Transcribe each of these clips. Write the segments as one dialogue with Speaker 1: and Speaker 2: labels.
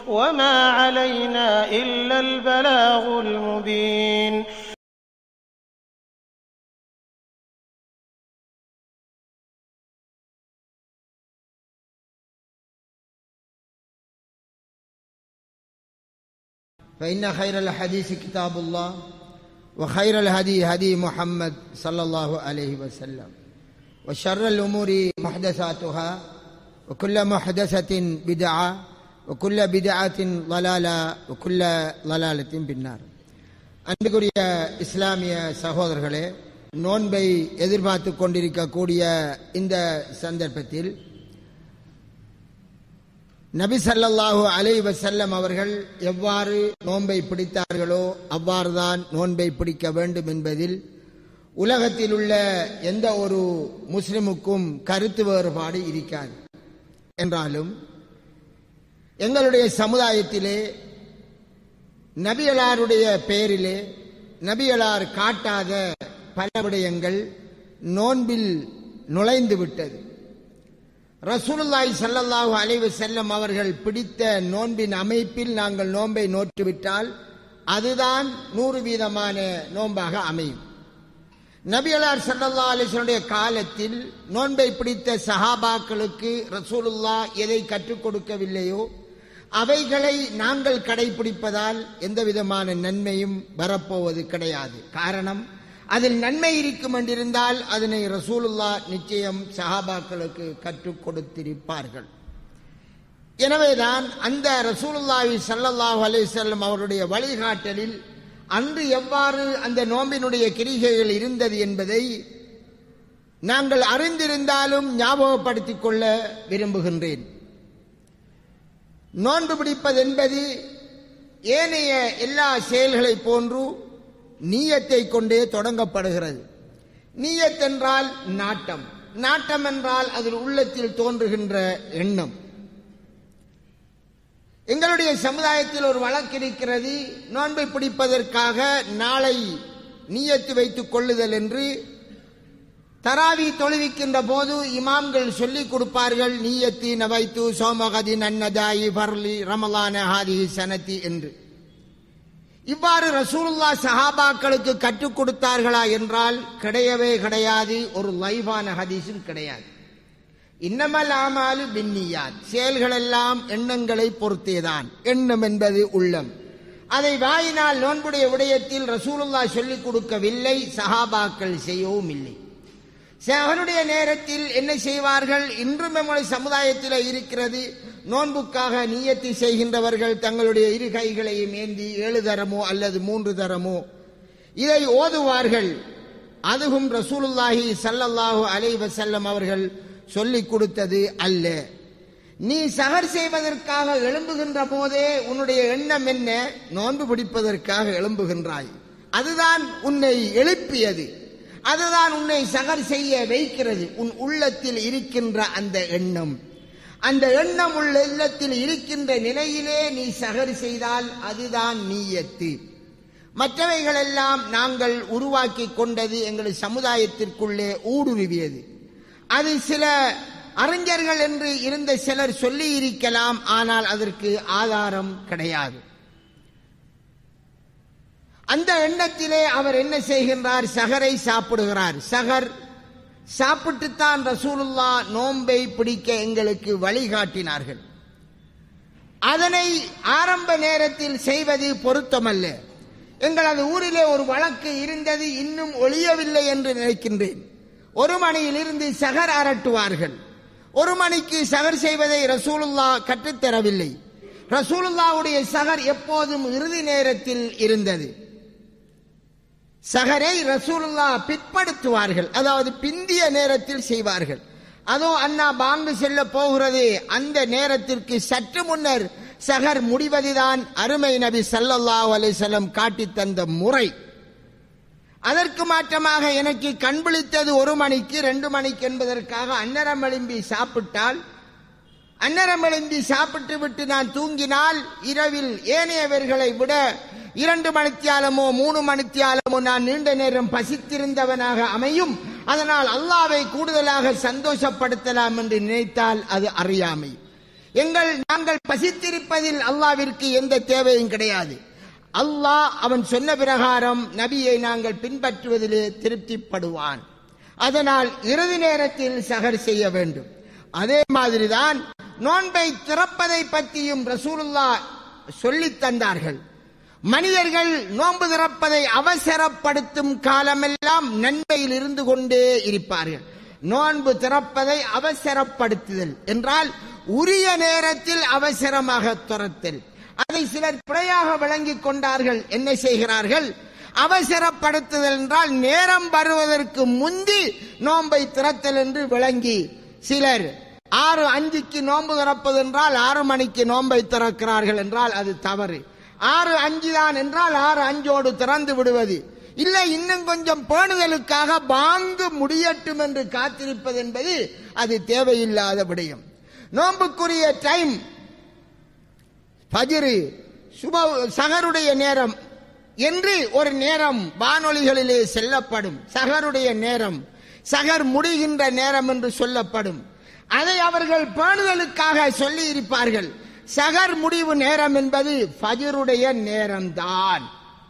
Speaker 1: وما علينا إلا البلاغ المبين
Speaker 2: فإن خير الحديث كتاب الله وخير الهدي هدي محمد صلى الله عليه وسلم وشر الأمور محدثاتها وكل محدثة بدعة وكل بدعة ضلالة وكل ضلالة بالنار அன்புக்குரிய இஸ்லாமிய சகோதரர்களே நோன்பை எதிர்பார்த்து கொண்டிருக்கக்கூடிய இந்த சந்தர்ப்பத்தில் நபி ஸல்லல்லாஹு அலைஹி வஸல்லம் அவர்கள் எவ்வாறு நோன்பை பிடித்தார்களோ அவ்வாறுதான் நோன்பை பிடிக்க வேண்டும் என்பதில் உலகத்தில் உள்ள எந்த ஒரு முஸ்லிமுக்கும் கருத்து வேறுபாடு இருக்காது என்றாலும் எங்களுடைய சமுதாயத்திலே நபியலாருடைய பெயரிலே நபியலார் காட்டாத பல விடயங்கள் நோன்பில் நுழைந்து விட்டது ரசூலுல்லாய் ஸல்லல்லாஹு அலைஹி வஸல்லம் அவர்கள் பிடித்த நோன்பின் அமைப்பில் நாங்கள் நோன்பை நோற்றுவிட்டால் அதுதான் நூறு வீதமான நோன்பாக அமையும் நபியலார் சல்லல்லா அலிஸ்வனுடைய காலத்தில் நோன்பை பிடித்த சஹாபாக்களுக்கு ரசூலுல்லா எதை கற்றுக் கொடுக்கவில்லையோ அவைகளை நாங்கள் கடைபிடிப்பதால் எந்த விதமான நன்மையும் வரப்போவது கிடையாது காரணம் அதில் நன்மை இருக்கும் என்றிருந்தால் அதனை ரசூலுல்லா நிச்சயம் சஹாபாக்களுக்கு கற்றுக் கொடுத்திருப்பார்கள் எனவேதான் அந்த ரசூலுல்லாஹி ஸல்லல்லாஹு அலைஹி வஸல்லம் அவருடைய வழிகாட்டலில் அன்று எவ்வாறு அந்த நோம்பினுடைய கிரிகைகள் இருந்தது என்பதை நாங்கள் அறிந்திருந்தாலும் ஞாபகப்படுத்திக் கொள்ள விரும்புகின்றேன் நோன்பு பிடிப்பது என்பது ஏனைய எல்லா செயல்களை போன்று நீயத்தை கொண்டே தொடங்கப்படுகிறது நீயத் என்றால் நாட்டம் நாட்டம் என்றால் அதில் உள்ளத்தில் தோன்றுகின்ற எண்ணம் எங்களுடைய சமுதாயத்தில் ஒரு வழக்கு இருக்கிறது நோன்பை பிடிப்பதற்காக நாளை நீயத்து வைத்துக் கொள்ளுதல் என்று தராவி தொழுவிக்கின்ற போது இமாம்கள் சொல்லிக் கொடுப்பார்கள் நீயத்தி நவைத்து சோமகதி நன்னதாயி பர்லி ரமலான ஹாதி சனத்தி என்று இவ்வாறு ரசூலுல்லா சஹாபாக்களுக்கு கற்றுக் கொடுத்தார்களா என்றால் கிடையவே கிடையாது ஒரு லைவான ஹதீஸும் கிடையாது இன்னமல் ஆமாலு பின்னியாத் செயல்களெல்லாம் எண்ணங்களை பொறுத்தேதான் எண்ணம் என்பது உள்ளம் அதை வாயினால் நோன்புடைய விடயத்தில் ரசூலுல்லா சொல்லிக் கொடுக்கவில்லை சஹாபாக்கள் செய்யவும் இல்லை அவருடைய நேரத்தில் என்ன செய்வார்கள் இன்றும் நம்முடைய சமுதாயத்தில் இருக்கிறது நோன்புக்காக நீயத்தை செய்கின்றவர்கள் தங்களுடைய இரு கைகளையும் ஏந்தி ஏழு தரமோ அல்லது மூன்று தரமோ இதை ஓதுவார்கள் அதுவும் ரசூலுல்லாஹி சல்லல்லாஹு அலை வசல்லம் அவர்கள் சொல்லிக் கொடுத்தது அல்ல நீ சகர் செய்வதற்காக எழும்புகின்ற போதே உன்னுடைய எண்ணம் என்ன நோன்பு பிடிப்பதற்காக எழும்புகின்றாய் அதுதான் உன்னை எழுப்பியது அதுதான் உன்னை சகர் செய்ய வைக்கிறது உன் உள்ளத்தில் இருக்கின்ற அந்த எண்ணம் அந்த எண்ணம் உள்ள இல்லத்தில் இருக்கின்ற நிலையிலே நீ சகர் செய்தால் அதுதான் நீயத்து மற்றவைகளெல்லாம் நாங்கள் உருவாக்கி கொண்டது எங்கள் சமுதாயத்திற்குள்ளே ஊடுருவியது அது சில அறிஞர்கள் என்று இருந்த சிலர் சொல்லி இருக்கலாம் ஆனால் அதற்கு ஆதாரம் கிடையாது அந்த எண்ணத்திலே அவர் என்ன செய்கின்றார் சகரை சாப்பிடுகிறார் சகர் சாப்பிட்டுத்தான் ரசூலுல்லா நோன்பை பிடிக்க எங்களுக்கு வழிகாட்டினார்கள் அதனை ஆரம்ப நேரத்தில் செய்வது பொருத்தமல்ல எங்களது ஊரிலே ஒரு வழக்கு இருந்தது இன்னும் ஒழியவில்லை என்று நினைக்கின்றேன் ஒரு மணியிலிருந்து சகர் அரட்டுவார்கள் ஒரு மணிக்கு சகர் செய்வதை ரசூலுல்லா கற்றுத்தரவில்லை ரசூலுல்லாவுடைய சகர் எப்போதும் இறுதி நேரத்தில் இருந்தது சகரை ரசூலுல்லா பிற்படுத்துவார்கள் அதாவது பிந்திய நேரத்தில் செய்வார்கள் அதோ அண்ணா பாங்கு செல்ல போகிறது அந்த நேரத்திற்கு சற்று முன்னர் சகர் முடிவதுதான் அருமை நபி சல்லல்லாஹு அலைஹிஸ்ஸலாம் காட்டி தந்த முறை அதற்கு மாற்றமாக எனக்கு கண்பிழித்தது ஒரு மணிக்கு ரெண்டு மணிக்கு என்பதற்காக அன்னரம் எழும்பி சாப்பிட்டால் அன்னரம் எழும்பி சாப்பிட்டு விட்டு நான் தூங்கினால் இரவில் ஏனையவர்களை விட இரண்டு மணித்தியாலமோ மூணு மணித்தியாலமோ நான் நீண்ட நேரம் பசித்திருந்தவனாக அமையும் அதனால் அல்லாவை கூடுதலாக சந்தோஷப்படுத்தலாம் என்று நினைத்தால் அது அறியாமை எங்கள் நாங்கள் பசித்திருப்பதில் அல்லாவிற்கு எந்த தேவையும் கிடையாது அல்லாஹ் அவன் சொன்ன பிரகாரம் நபியை நாங்கள் பின்பற்றுவதிலே திருப்திப்படுவான் அதனால் இறுதி நேரத்தில் சகர் செய்ய வேண்டும் அதே மாதிரிதான் நோன்பை திறப்பதை பற்றியும் ரசூலுல்லா சொல்லித் தந்தார்கள் மனிதர்கள் நோன்பு திறப்பதை அவசரப்படுத்தும் காலமெல்லாம் நன்மையில் இருந்து கொண்டே இருப்பார்கள் நோன்பு திறப்பதை அவசரப்படுத்துதல் என்றால் உரிய நேரத்தில் அவசரமாக துரத்தல் அதை சிலர் பிழையாக விளங்கிக் கொண்டார்கள் என்ன செய்கிறார்கள் அவசரப்படுத்துதல் என்றால் நேரம் வருவதற்கு முந்தி நோன்பை திறத்தல் என்று விளங்கி சிலர் ஆறு அஞ்சுக்கு நோன்பு திறப்பது என்றால் ஆறு மணிக்கு நோன்பை திறக்கிறார்கள் என்றால் அது தவறு ஆறு அஞ்சு தான் என்றால் ஆறு அஞ்சோடு திறந்து விடுவது இல்லை இன்னும் கொஞ்சம் பேணுதலுக்காக பாங்கு முடியட்டும் என்று காத்திருப்பது என்பது அது தேவையில்லாத விடயம் நோன்புக்குரிய டைம் ஃபஜ்ரு சுப சகருடைய நேரம் என்று ஒரு நேரம் வானொலிகளிலே செல்லப்படும் சகருடைய நேரம் சகர் முடிகின்ற நேரம் என்று சொல்லப்படும் அதை அவர்கள் பேணுதலுக்காக சொல்லி இருப்பார்கள் சகர் முடிவு நேரம் என்பது ஃபஜருடைய நேரம்தான்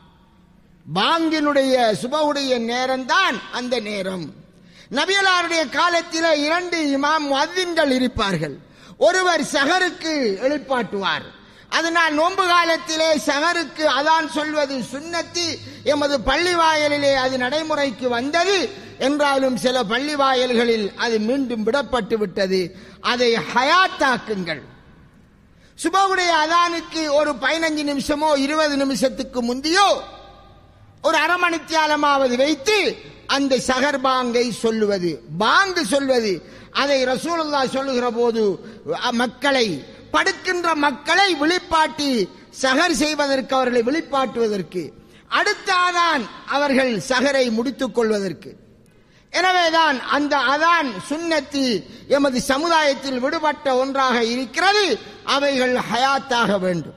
Speaker 2: பாங்கினுடைய சுபவுடைய நேரம்தான் அந்த நேரம் நபியலாருடைய காலத்தில் இரண்டு இமாம் மதின்கள் இருப்பார்கள் ஒருவர் சகருக்கு எழுப்பாட்டுவார் அதனால் நோன்பு காலத்திலே சகருக்கு அதான் சொல்வது சுன்னத்தி எமது பள்ளி வாயலிலே அது நடைமுறைக்கு வந்தது என்றாலும் சில பள்ளி வாயல்களில் அது மீண்டும் விடப்பட்டு விட்டது அதை ஹயாத்தாக்குங்கள் சுபவுடைய அதானுக்கு ஒரு பதினஞ்சு நிமிஷமோ இருபது நிமிஷத்துக்கு முந்தியோ ஒரு அரை மணித்தியாலமாவது வைத்து அந்த சகர் பாங்கை சொல்லுவது பாங்கு சொல்வது அதை ரசூலுல்லா சொல்லுகிற போது அ- மக்களை படுக்கின்ற மக்களை விழிப்பாட்டி சகர் செய்வதற்கு அவர்களை விழிப்பாட்டுவதற்கு அடுத்த அதான் அவர்கள் சகரை முடித்துக் கொள்வதற்கு எனவேதான் அந்த அதான் சுன்னத்தி எமது சமுதாயத்தில் விடுபட்ட ஒன்றாக இருக்கிறது அவைகள் ஹயாத்தாக வேண்டும்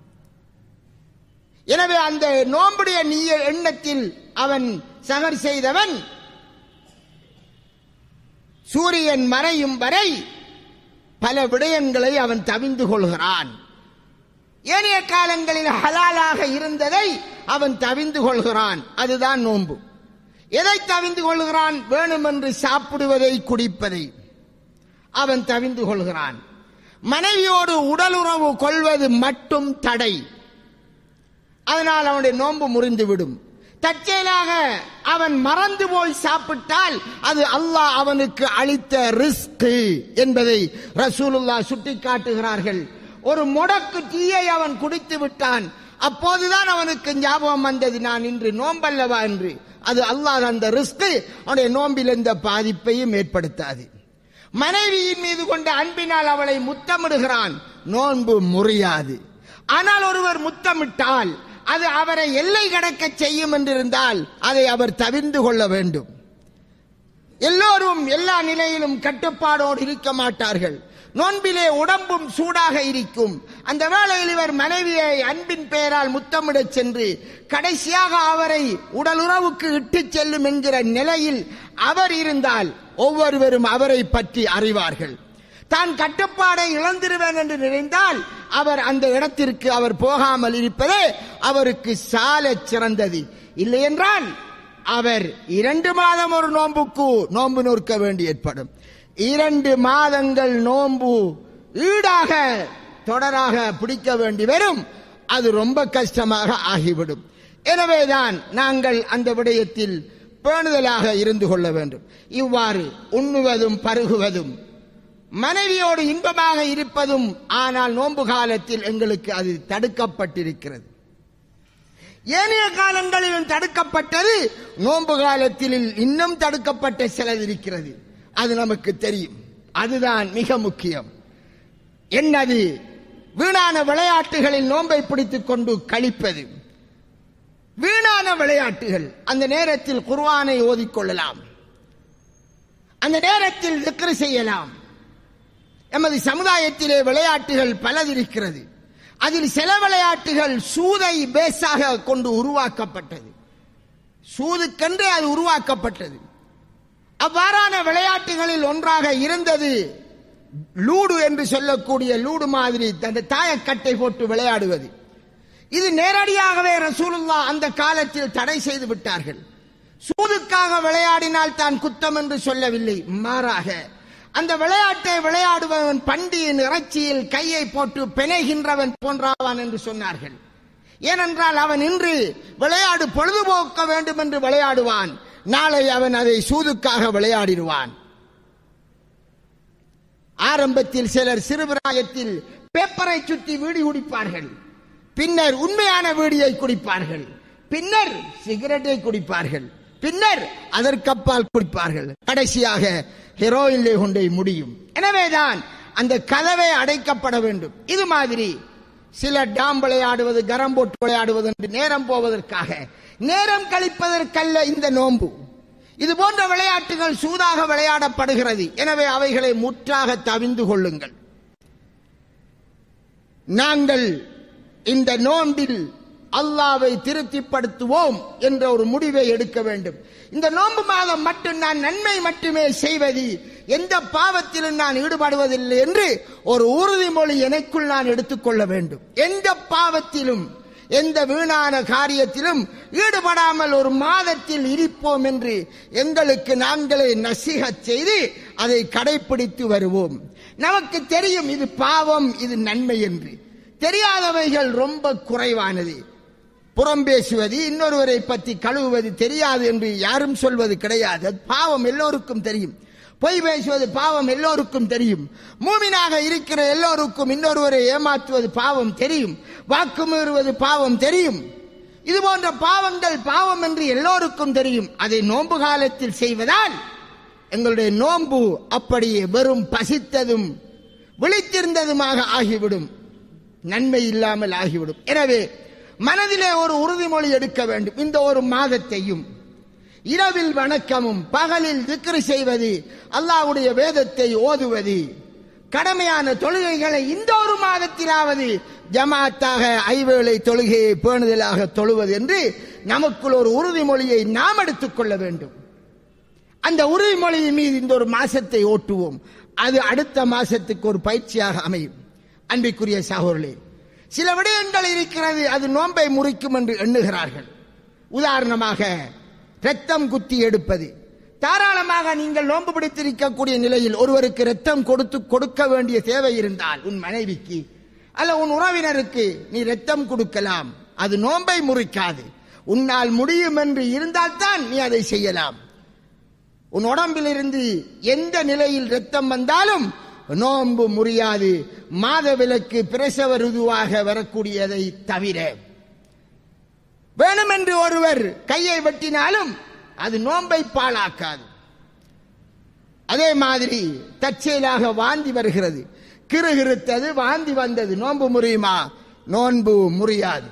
Speaker 2: எனவே அந்த நோம்புடைய நீய எண்ணத்தில் அவன் சகர் செய்தவன் சூரியன் மறையும் வரை பல விடயங்களை அவன் தவிந்து கொள்கிறான் ஏனைய காலங்களில் ஹலாலாக இருந்ததை அவன் தவிந்து கொள்கிறான் அதுதான் நோன்பு எதை தவிந்து கொள்கிறான் வேணுமென்று சாப்பிடுவதை குடிப்பதை அவன் தவிந்து கொள்கிறான் மனைவியோடு உடலுறவு கொள்வது மட்டும் தடை அதனால் அவனுடைய நோன்பு முறிந்துவிடும் தற்செயலாக அவன் மறந்து போய் சாப்பிட்டால் அது அல்லாஹ் அவனுக்கு அளித்த ரிஸ்க் என்பதை ரசூலுல்லா சுட்டிக்காட்டுகிறார்கள் ஒரு முடக்கு டீயை அவன் குடித்து விட்டான் அப்போதுதான் அவனுக்கு ஞாபகம் வந்தது நான் இன்று நோம்பல்லவா என்று அது அல்லாஹ் அந்த ரிஸ்க் அவனுடைய நோம்பில் எந்த பாதிப்பையும் ஏற்படுத்தாது மனைவியின் மீது கொண்ட அன்பினால் அவளை முத்தமிடுகிறான் நோன்பு முறியாது ஆனால் ஒருவர் முத்தமிட்டால் அது அவரை எல்லை கடக்க செய்யும் என்றிருந்தால் அதை அவர் தவிர்ந்து கொள்ள வேண்டும் எல்லோரும் எல்லா நிலையிலும் கட்டுப்பாடோடு இருக்க மாட்டார்கள் நோன்பிலே உடம்பும் சூடாக இருக்கும் அந்த வேளையில் இவர் மனைவியை அன்பின் பெயரால் முத்தமிடச் சென்று கடைசியாக அவரை உடலுறவுக்கு இட்டுச் செல்லும் என்கிற நிலையில் அவர் இருந்தால் ஒவ்வொருவரும் அவரை பற்றி அறிவார்கள் தான் கட்டுப்பாடை இழந்திருவேன் என்று நினைந்தால் அவர் அந்த இடத்திற்கு அவர் போகாமல் இருப்பதே அவருக்கு சால சிறந்தது இல்லை என்றால் அவர் இரண்டு மாதம் ஒரு நோன்புக்கு நோன்பு நோக்க வேண்டி ஏற்படும் இரண்டு மாதங்கள் நோன்பு ஈடாக தொடராக பிடிக்க வேண்டி வரும் அது ரொம்ப கஷ்டமாக ஆகிவிடும் எனவேதான் நாங்கள் அந்த விடயத்தில் பேணுதலாக இருந்து கொள்ள வேண்டும் இவ்வாறு உண்ணுவதும் பருகுவதும் மனைவியோடு இன்பமாக இருப்பதும் ஆனால் நோன்பு காலத்தில் எங்களுக்கு அது தடுக்கப்பட்டிருக்கிறது ஏனைய காலங்களிலும் தடுக்கப்பட்டது நோன்பு காலத்தில் இன்னும் தடுக்கப்பட்ட சிலது இருக்கிறது அது நமக்கு தெரியும் அதுதான் மிக முக்கியம் என்னது வீணான விளையாட்டுகளில் நோன்பை பிடித்துக் கொண்டு கழிப்பது வீணான விளையாட்டுகள் அந்த நேரத்தில் குர்ஆனை ஓதிக்கொள்ளலாம் அந்த நேரத்தில் திக்ரு செய்யலாம் எமது சமுதாயத்திலே விளையாட்டுகள் பலதிருக்கிறது அதில் சில விளையாட்டுகள் சூதை பேஸாக கொண்டு உருவாக்கப்பட்டது சூதுக்கென்று அது உருவாக்கப்பட்டது அவ்வாறான விளையாட்டுகளில் ஒன்றாக இருந்தது லூடு என்று சொல்லக்கூடிய லூடு மாதிரி அந்த தாயக்கட்டை போட்டு விளையாடுவது இது நேரடியாகவே ரசூலுல்லா அந்த காலத்தில் தடை செய்து விட்டார்கள் சூதுக்காக விளையாடினால் தான் குத்தம் என்று சொல்லவில்லை மாறாக அந்த விளையாட்டை விளையாடுபவன் பண்டியின் இறைச்சியில் கையை போட்டு பிணைகின்றவன் போன்றாவான் என்று சொன்னார்கள் ஏனென்றால் அவன் இன்று விளையாடு பொழுதுபோக்க வேண்டும் என்று விளையாடுவான் நாளை அவன் அதை சூதுக்காக விளையாடிடுவான் ஆரம்பத்தில் சிலர் சிறுபிராயத்தில் பேப்பரை சுற்றி வீடி குடிப்பார்கள் பின்னர் உண்மையான வீடியை குடிப்பார்கள் பின்னர் சிகரெட்டை குடிப்பார்கள் பின்னர் அதற்கப்பால் குடிப்பார்கள் கடைசியாக ஹெரோயிலே கொண்டே முடியும் எனவேதான் அந்த கதவை அடைக்கப்பட வேண்டும் இது மாதிரி சில டாம் விளையாடுவது கரம் போட்டு விளையாடுவது என்று நேரம் போவதற்காக நேரம் கழிப்பதற்கல்ல இந்த நோன்பு இது போன்ற விளையாட்டுகள் சூதாக விளையாடப்படுகிறது எனவே அவைகளை முற்றாக தவிந்து கொள்ளுங்கள் நாங்கள் இந்த நோன்பில் அல்லாவை திருப்திப்படுத்துவோம் என்ற ஒரு முடிவை எடுக்க வேண்டும் இந்த நோன்பு மாதம் மட்டும் நான் நன்மை மட்டுமே செய்வது எந்த பாவத்திலும் நான் ஈடுபடுவதில்லை என்று ஒரு உறுதிமொழி எனக்குள் நான் எடுத்துக்கொள்ள வேண்டும் எந்த பாவத்திலும் எந்த வீணான காரியத்திலும் ஈடுபடாமல் ஒரு மாதத்தில் இருப்போம் என்று எங்களுக்கு நாங்களே நசிகச் செய்து அதை கடைபிடித்து வருவோம் நமக்கு தெரியும் இது பாவம் இது நன்மை என்று தெரியாதவைகள் ரொம்ப குறைவானது புறம் பேசுவது இன்னொருவரை பற்றி கழுவுவது தெரியாது என்று யாரும் சொல்வது கிடையாது அது பாவம் எல்லோருக்கும் தெரியும் பொய் பேசுவது பாவம் எல்லோருக்கும் தெரியும் மூமினாக இருக்கிற எல்லோருக்கும் இன்னொருவரை ஏமாற்றுவது பாவம் தெரியும் வாக்கு மீறுவது பாவம் தெரியும் இது போன்ற பாவங்கள் பாவம் என்று எல்லோருக்கும் தெரியும் அதை நோன்பு காலத்தில் செய்வதால் எங்களுடைய நோன்பு அப்படியே வெறும் பசித்ததும் விழித்திருந்ததுமாக ஆகிவிடும் நன்மை இல்லாமல் ஆகிவிடும் எனவே மனதிலே ஒரு உறுதிமொழி எடுக்க வேண்டும் இந்த ஒரு மாதத்தையும் இரவில் வணக்கமும் பகலில் திக்ரு செய்வது அல்லாஹ்வுடைய வேதத்தை ஓதுவது கடமையான தொழுகைகளை இந்த ஒரு மாதத்திலாவது ஜமாத்தாக ஐவேளை தொழுகையை பேணுதலாக தொழுவது என்று நமக்குள் ஒரு உறுதிமொழியை நாம் எடுத்துக்கொள்ள வேண்டும் அந்த உறுதிமொழியின் மீது இந்த ஒரு மாசத்தை ஓட்டுவோம் அது அடுத்த மாசத்துக்கு ஒரு பயிற்சியாக அமையும் அன்பிற்குரிய சகோதரர்களே சில விடயங்கள் இருக்கிறது அது நோன்பை முறிக்கும் என்று எண்ணுகிறார்கள் உதாரணமாக ரத்தம் குத்தி எடுப்பது தாராளமாக நீங்கள் நோன்பு பிடித்திருக்கக்கூடிய நிலையில் ஒருவருக்கு ரத்தம் கொடுத்து கொடுக்க வேண்டிய தேவை இருந்தால் உன் மனைவிக்கு அல்ல உன் உறவினருக்கு நீ ரத்தம் கொடுக்கலாம் அது நோன்பை முறிக்காது உன்னால் முடியும் என்று இருந்தால்தான் நீ அதை செய்யலாம் உன் உடம்பிலிருந்து எந்த நிலையில் ரத்தம் வந்தாலும் நோன்பு முறியாது மாதவிலக்கு பிரசவ ருதுவாக வரக்கூடியதை தவிர வேணுமென்று ஒருவர் கையை வெட்டினாலும் அது நோன்பை பாழாக்காது அதே மாதிரி தற்செயலாக வாந்தி வருகிறது கிருகிருத்தது வாந்தி வந்தது நோன்பு முறியுமா நோன்பு முறியாது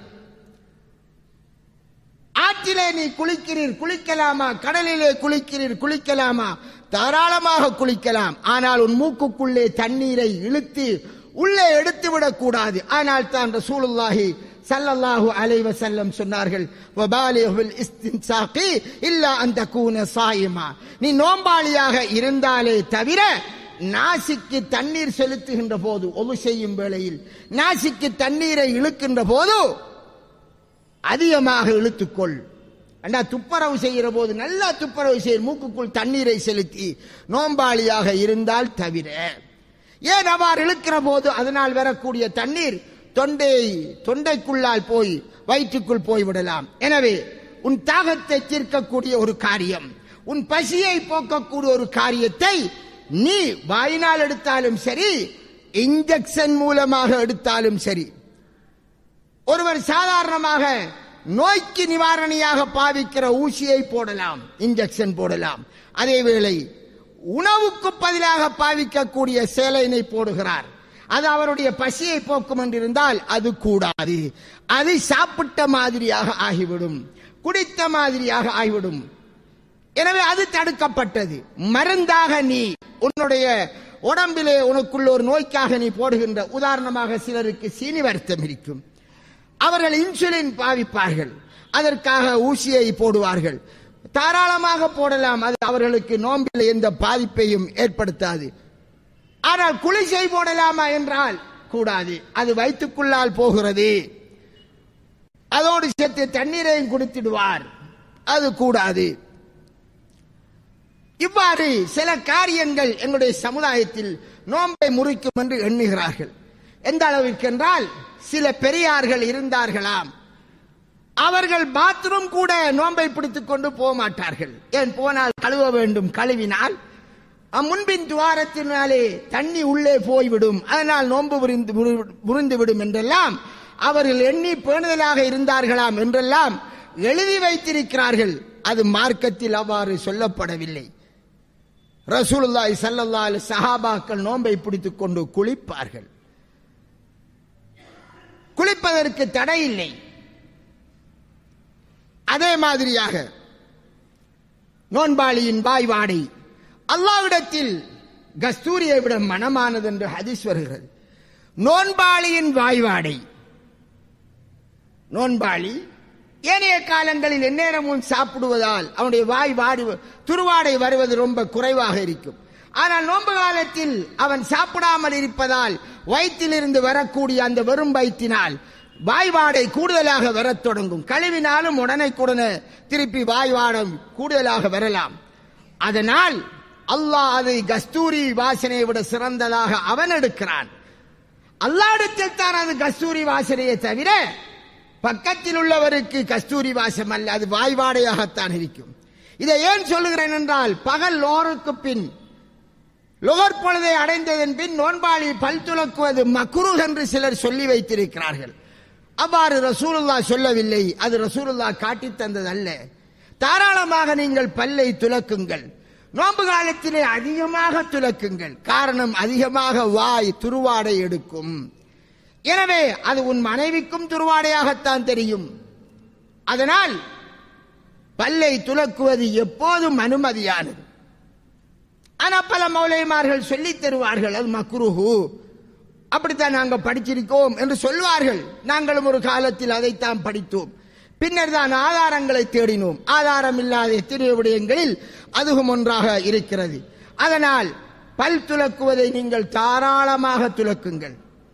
Speaker 2: ஆற்றிலே நீ குளிக்கிறீர் குளிக்கலாமா கடலிலே குளிக்கிறீர் குளிக்கலாமா தாராளமாக குளிக்கலாம் ஆனால் உன் மூக்குக்குள்ளே தண்ணீரை இழுத்து உள்ளே எடுத்து விடக்கூடாது ஆனால் தான் ரசூலுல்லாஹி ஸல்லல்லாஹு அலைஹி வஸல்லம் சொன்னார்கள் வபாலிஹுல் இஸ்தின்சாகி இல்லா அன் தகூன சாயிமா நீ நோம்பாளியாக இருந்தாலே தவிர நாசிக்கு தண்ணீர் செலுத்துகின்ற போது ஒது செய்யும் வேளையில் நாசிக்கு தண்ணீரை இழுக்கின்ற போது அதிகமாக இழுத்துக்கொள் அண்டா துப்புரவு செய்கிற போது நல்லா துப்புரவு செய்ய மூக்குக்குள் தண்ணீரை செலுத்தி நோம்பாளியாக இருந்தால் தவிர ஏன் அவ்வாறு இழுக்கிற போது அதனால் வரக்கூடிய தண்ணீர் தொண்டை தொண்டைக்குள்ளால் போய் வயிற்றுக்குள் போய் விடலாம் எனவே உன் தாகத்தை தீர்க்கக்கூடிய ஒரு காரியம் உன் பசியை போக்கக்கூடிய ஒரு காரியத்தை நீ வாயினால் எடுத்தாலும் சரி இன்ஜெக்ஷன் மூலமாக எடுத்தாலும் சரி ஒருவர் சாதாரணமாக நோய்க்கு நிவாரணியாக பாவிக்கிற ஊசியை போடலாம் இன்ஜெக்ஷன் போடலாம் அதேவேளை உணவுக்கு பதிலாக பாவிக்கக்கூடிய சேலைனை போடுகிறார் அது அவருடைய பசியை போக்கும் என்றிருந்தால் அது கூடாது அது சாப்பிட்ட மாதிரியாக ஆகிவிடும் குடித்த மாதிரியாக ஆகிவிடும் எனவே அது தடுக்கப்பட்டது மருந்தாக நீ உன்னுடைய உடம்பிலே உனக்குள்ள ஒரு நோய்க்காக நீ போடுகின்ற உதாரணமாக சிலருக்கு சீனி வருத்தம் இருக்கும் அவர்கள் இன்சுலின் பாவிப்பார்கள் அதற்காக ஊசியை போடுவார்கள் தாராளமாக போடலாம் அது அவர்களுக்கு நோம்பில் எந்த பாதிப்பையும் ஏற்படுத்தாது ஆனால் குளிசை போடலாமா என்றால் கூடாது அது வயிற்றுக்குள்ளால் போகிறது அதோடு சேர்த்து தண்ணீரையும் குடித்திடுவார் அது கூடாது இவ்வாறு சில காரியங்கள் எங்களுடைய சமுதாயத்தில் நோன்பை முறிக்கும் என்று எண்ணுகிறார்கள் எந்த அளவிற்கு என்றால் சில பெரியார்கள் இருந்தார்களாம் அவர்கள் பாத்ரூம் கூட நோன்பை பிடித்துக் கொண்டு போக மாட்டார்கள் ஏன் போனால் கழுவ வேண்டும் கழுவினால் அஹ், முன்பின் துவாரத்தினாலே தண்ணி உள்ளே போய்விடும் அதனால் நோன்பு புரிந்து புரிந்து விடும் என்றெல்லாம் அவர்கள் எண்ணி பேணுதலாக இருந்தார்களாம் என்றெல்லாம் எழுதி வைத்திருக்கிறார்கள் அது மார்க்கத்தில் அவ்வாறு சொல்லப்படவில்லை ரசூலுல்லாஹி ஸல்லல்லாஹு அலைஹி சஹாபாக்கள் நோன்பை பிடித்துக் கொண்டு குளிப்பார்கள் குளிப்பதற்கு தடை இல்லை அதே மாதிரியாக நோன்பாளியின் வாய் வாடை அல்லாவிடத்தில் கஸ்தூரியை விட மனமானது என்று ஹதீஸ் வருகிறது நோன்பாளியின் வாய் வாடை நோன்பாளி ஏனைய காலங்களில் எந்நேரமும் சாப்பிடுவதால் அவனுடைய வாய் வாடி துருவாடை வருவது ரொம்ப குறைவாக இருக்கும் ஆனால் நோன்பு காலத்தில் அவன் சாப்பிடாமல் இருப்பதால் வயிற்றிலிருந்து வரக்கூடிய அந்த வெறும் வயிற்றினால் வாய் வாடை கூடுதலாக வரத் தொடங்கும் கழுவினாலும் உடனே திருப்பி வாய் வாடம் கூடுதலாக வரலாம் அதனால் அல்லாஹ் அதை கஸ்தூரி வாசனையை விட சிறந்ததாக அவன் எடுக்கிறான் அல்லாடத்தில் தான் அது கஸ்தூரி வாசனையை தவிர பக்கத்தில் உள்ளவருக்கு கஸ்தூரி வாசம் அல்ல அது வாய்வாடையாகத்தான் இருக்கும் இதை ஏன் சொல்லுகிறேன் என்றால் பகல் லோருக்கு பின் லோகர் பொழுதை அடைந்ததன் பின் நோன்பாளி பல் துலக்குவது மக்ரு என்று சிலர் சொல்லி வைத்திருக்கிறார்கள் அவ்வாறு ரசூலுல்லா சொல்லவில்லை அது ரசூலுல்லா காட்டித் தந்தது அல்ல தாராளமாக நீங்கள் பல்லை துலக்குங்கள் நோன்பு காலத்திலே அதிகமாக துலக்குங்கள் காரணம் அதிகமாக வாய் துருவாடை எடுக்கும் எனவே அது உன் மனைவிக்கும் துருவாடையாகத்தான் தெரியும் அதனால் பல்லை துலக்குவது எப்போதும் அனுமதியானது ஆனா பல மௌலைமார்கள் சொல்லித் தருவார்கள் அது மக்ருஹு அப்படித்தான் நாங்கள் படிச்சிருக்கோம் என்று சொல்வார்கள் நாங்களும் ஒரு காலத்தில் அதைத்தான் படித்தோம் பின்னர் தான் ஆதாரங்களை தேடினோம் ஆதாரம் இல்லாத எத்தனையோ விடயங்களில் அதுவும் ஒன்றாக இருக்கிறது அதனால் பல் துலக்குவதை நீங்கள் தாராளமாக துலக்குங்கள்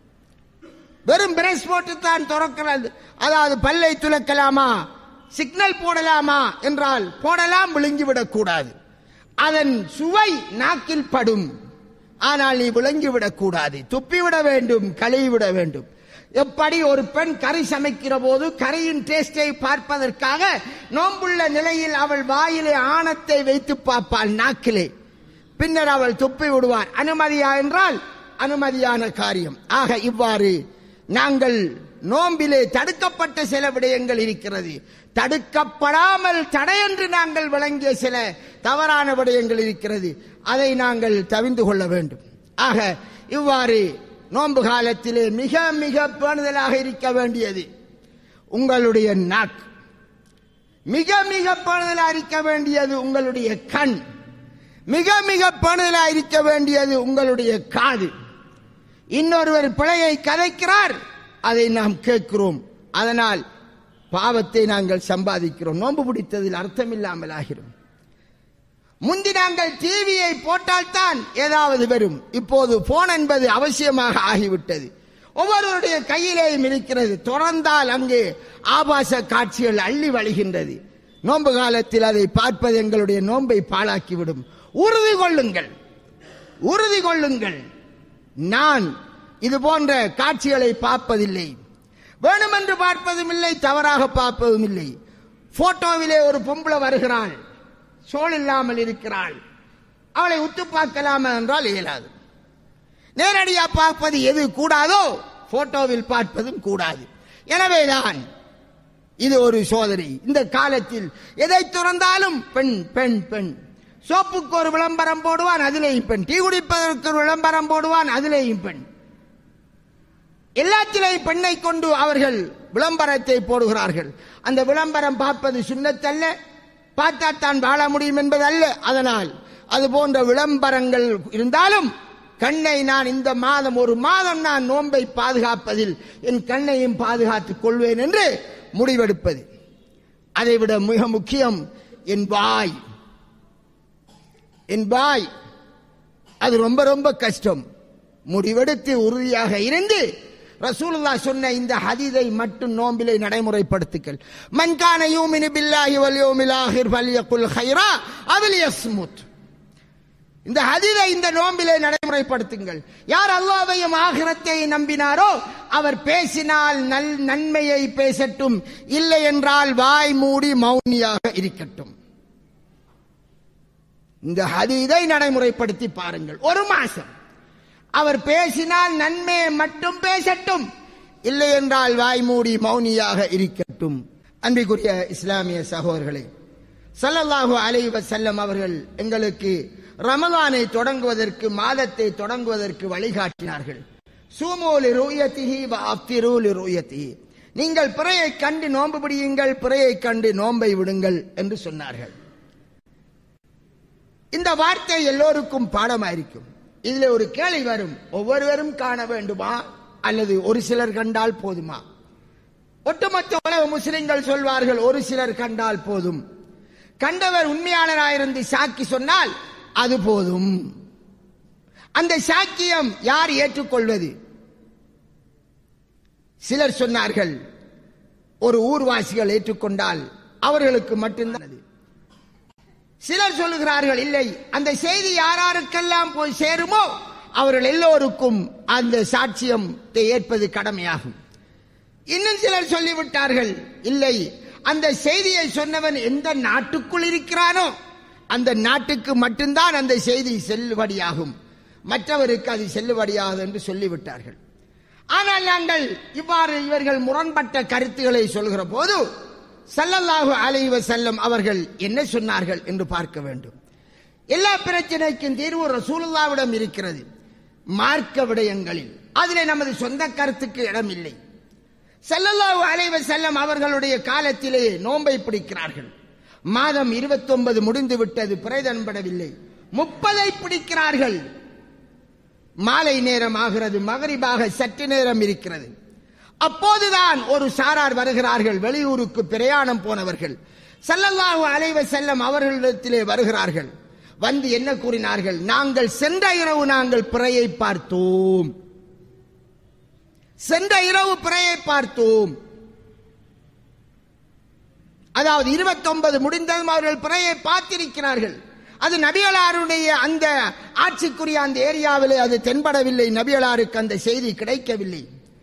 Speaker 2: வெறும் பிரஷ் போட்டுத்தான் துறக்கிறது அதாவது பல்லை துலக்கலாமா சிக்னல் போடலாமா என்றால் போடலாம் விழுங்கிவிடக் கூடாது அதன் சுவை நாக்கில் படும் ஆனால் நீ விளங்கிவிடக் கூடாது துப்பிவிட வேண்டும் கழுவிவிட வேண்டும் எப்படி ஒரு பெண் கறி சமைக்கிற போது கறியின் டேஸ்டை பார்ப்பதற்காக நோம்புள்ள நிலையில் அவள் வாயிலே ஆணத்தை வைத்து பார்ப்பாள் நாக்கிலே பின்னர் அவள் துப்பி விடுவார் அனுமதியா என்றால் அனுமதியான காரியம் ஆக இவ்வாறு நாங்கள் நோம்பிலே தடுக்கப்பட்ட சில விடயங்கள் இருக்கிறது தடுக்கப்படாமல் தடையென்று நாங்கள் வழங்கிய சில தவறான விடயங்கள் இருக்கிறது அதை நாங்கள் தவிந்து கொள்ள வேண்டும் ஆக இவ்வாறு நோன்பு காலத்திலே மிக மிக பேணுதலாக இருக்க வேண்டியது உங்களுடைய நாக் மிக மிக பேணுதலாக இருக்க வேண்டியது உங்களுடைய கண் மிக மிக பேணுதலாக இருக்க வேண்டியது உங்களுடைய காது இன்னொருவர் பிழையை கதைக்கிறார் அதை நாம் கேட்கிறோம் அதனால் பாவத்தை நாங்கள் சம்பாதிக்கிறோம் நோன்பு பிடித்ததில் அர்த்தம் இல்லாமல் ஆகிறோம் முந்தி நாங்கள் டிவியை போட்டால்தான் ஏதாவது வரும் இப்போது போன் என்பது அவசியமாக ஆகிவிட்டது ஒவ்வொருவருடைய கையிலேயும் இருக்கிறது தொடர்ந்தால் அங்கே ஆபாச காட்சிகள் அள்ளி வழிகின்றது நோன்பு காலத்தில் அதை பார்ப்பது எங்களுடைய நோன்பை பாழாக்கிவிடும் உறுதி கொள்ளுங்கள் உறுதி கொள்ளுங்கள் நான் இது போன்ற காட்சிகளை பார்ப்பதில்லை வேணுமென்று பார்ப்பதும் இல்லை தவறாக பார்ப்பதும் இல்லை போட்டோவிலே ஒரு பொம்பளை வருகிறாள் சோல் இல்லாமல் இருக்கிறாள் அவளை உத்து பார்க்கலாமா என்றால் இயலாது நேரடியா பார்ப்பது எது கூடாதோ போட்டோவில் பார்ப்பதும் கூடாது எனவேதான் இது ஒரு சோதனை இந்த காலத்தில் எதை துறந்தாலும் பெண் பெண் பெண் சோப்புக்கு ஒரு விளம்பரம் போடுவான் அதிலேயும் பெண் டீ குடிப்பதற்கு ஒரு விளம்பரம் போடுவான் அதிலேயும் பெண் எல்லாத்திலேயும் பெண்ணை கொண்டு அவர்கள் விளம்பரத்தை போடுகிறார்கள் அந்த விளம்பரம் பார்ப்பது சுண்ணத்தல்ல பார்த்தா தான் வாழ முடியும் என்பது அல்ல அதனால் அது போன்ற விளம்பரங்கள் இருந்தாலும் கண்ணை நான் இந்த மாதம் ஒரு மாதம் நான் நோன்பை பாதுகாப்பதில் என் கண்ணையும் பாதுகாத்துக் கொள்வேன் என்று முடிவெடுப்பது அதைவிட மிக முக்கியம் என் வாய் என் வாய் அது ரொம்ப ரொம்ப கஷ்டம் முடிவெடுத்து உறுதியாக இருந்து ரசூலுல்லாஹ் சொன்ன இந்த ஹதீதை மட்டும் நோம்பிலே நடைமுறைப்படுத்துங்கள் மன்கான யூமினு பில்லாஹி வல் யௌமில் ஆஹிர் ஃபல்யகுல் ஹைரா அவல் யஸ்முத் இந்த ஹதீதை இந்த நோம்பிலே நடைமுறைப்படுத்துங்கள் யார் அல்லாஹ்வையும் ஆகிரத்தை நம்பினாரோ அவர் பேசினால் நல் நன்மையை பேசட்டும் இல்லை என்றால் வாய் மூடி மௌனியாக இருக்கட்டும் இந்த ஹதீதை நடைமுறைப்படுத்தி பாருங்கள் ஒரு மாசம் அவர் பேசினால் நன்மையை மட்டும் பேசட்டும் இல்லை என்றால் வாய் மூடி மௌனியாக இருக்கட்டும் அன்பிற்குரிய இஸ்லாமிய சகோதரர்களே ஸல்லல்லாஹு அலைஹி வஸல்லம் அவர்கள் எங்களுக்கு ரமலானை தொடங்குவதற்கு மாதத்தை தொடங்குவதற்கு வழிகாட்டினார்கள் சூமோலி ரூயத்திஹி வ அஃப்திரூலி ரூயத்திஹி நீங்கள் பிறையை கண்டு நோன்பு பிடியுங்கள் பிறையை கண்டு நோன்பை விடுங்கள் என்று சொன்னார்கள் இந்த வார்த்தை எல்லோருக்கும் பாடமாயிருக்கும் இதுல ஒரு கேள்வி வரும் ஒவ்வொருவரும் காண வேண்டுமா அல்லது ஒரு சிலர் கண்டால் போதுமா ஒட்டுமொத்த உலக முஸ்லிம்கள் சொல்வார்கள் ஒரு சிலர் கண்டால் போதும் கண்டவர் உண்மையாளராயிருந்து சாக்கி சொன்னால் அது போதும் அந்த சாக்கியம் யார் ஏற்றுக்கொள்வது சிலர் சொன்னார்கள் ஒரு ஊர்வாசிகள் ஏற்றுக்கொண்டால் அவர்களுக்கு மட்டும்தான் அது சிலர் சொல்லுகிறார்கள் இல்லை அந்த செய்தி யாராருக்கெல்லாம் போய் சேருமோ அவர்கள் எல்லோருக்கும் அந்த சாட்சியத்தை ஏற்பது கடமையாகும் இன்னும் சிலர் சொல்லிவிட்டார்கள் இல்லை அந்த செய்தியை சொன்னவன் எந்த நாட்டுக்குள் இருக்கிறானோ அந்த நாட்டுக்கு மட்டும்தான் அந்த செய்தி செல்லுபடியாகும் மற்றவருக்கு அது செல்லுபடியாகும் என்று சொல்லிவிட்டார்கள் ஆனால் நாங்கள் இவ்வாறு இவர்கள் முரண்பட்ட கருத்துக்களை சொல்கிற போது சல்லல்லாஹு அலைஹி வஸல்லம் அவர்கள் என்ன சொன்னார்கள் என்று பார்க்க வேண்டும் எல்லா பிரச்சனைக்கும் தீர்வு ரசூலுல்லாவிடம் இருக்கிறது மார்க்க விடயங்களில் அதிலே நமது சொந்த கருத்துக்கு இடமில்லை சல்லல்லாஹு அலைஹி வஸல்லம் அவர்களுடைய காலத்திலே நோன்பை பிடிக்கிறார்கள் மாதம் 29 முடிந்து விட்டது பிறைதன்படவில்லை முப்பதை பிடிக்கிறார்கள் மாலை நேரம் ஆகிறது மகரிபாக சற்று நேரம் இருக்கிறது அப்போதுதான் ஒரு சாரார் வருகிறார்கள் வெளியூருக்கு பிரயாணம் போனவர்கள் சல்லல்லாஹு அலைஹி வஸல்லம் அவர்களிடத்திலே வருகிறார்கள் வந்து என்ன கூறினார்கள் நாங்கள் சென்ற இரவு நாங்கள் பிறையை பார்த்தோம் சென்ற இரவு பிறையை பார்த்தோம் அதாவது 29 முடிந்ததும் அவர்கள் பிறையை பார்த்திருக்கிறார்கள் அது நபிகளாருடைய அந்த ஆட்சிக்குரிய அந்த ஏரியாவிலே அது தென்படவில்லை நபிகளாருக்கு அந்த செய்தி கிடைக்கவில்லை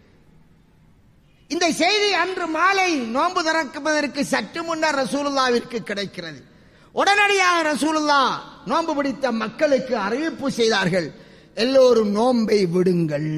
Speaker 2: இந்த செய்தி அன்று மாலை நோன்பு திறக்குவதற்கு சற்று முன்னர் ரசூலுல்லாவிற்கு கிடைக்கிறது உடனடியாக ரசூலுல்லா நோன்பு பிடித்த மக்களுக்கு அறிவிப்பு செய்தார்கள் எல்லோரும் நோன்பை விடுங்கள்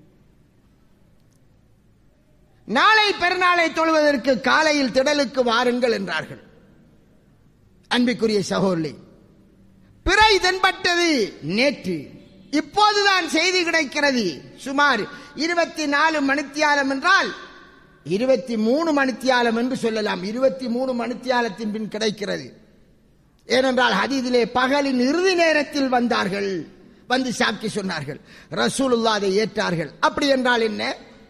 Speaker 2: நாளை பெருநாளை தொழுவதற்கு காலையில் திடலுக்கு வாருங்கள் என்றார்கள் அன்பிற்குரிய சகோதரி பிறை தென்பட்டது நேற்று இப்போதுதான் செய்தி கிடைக்கிறது சுமார் இருபத்தி நாலு மணித்தியாலம் என்றால் இருபத்தி மூணு மணித்தியாலம் என்று சொல்லலாம் இருபத்தி மூணு மணித்தியாலத்தின் பின் கிடைக்கிறது ஏனென்றால் ஹதீதிலே பகலின் இறுதி நேரத்தில் வந்தார்கள் வந்து சாக்கி சொன்னார்கள் ரசூலுல்லா அதை ஏற்றார்கள் அப்படி என்றால் என்ன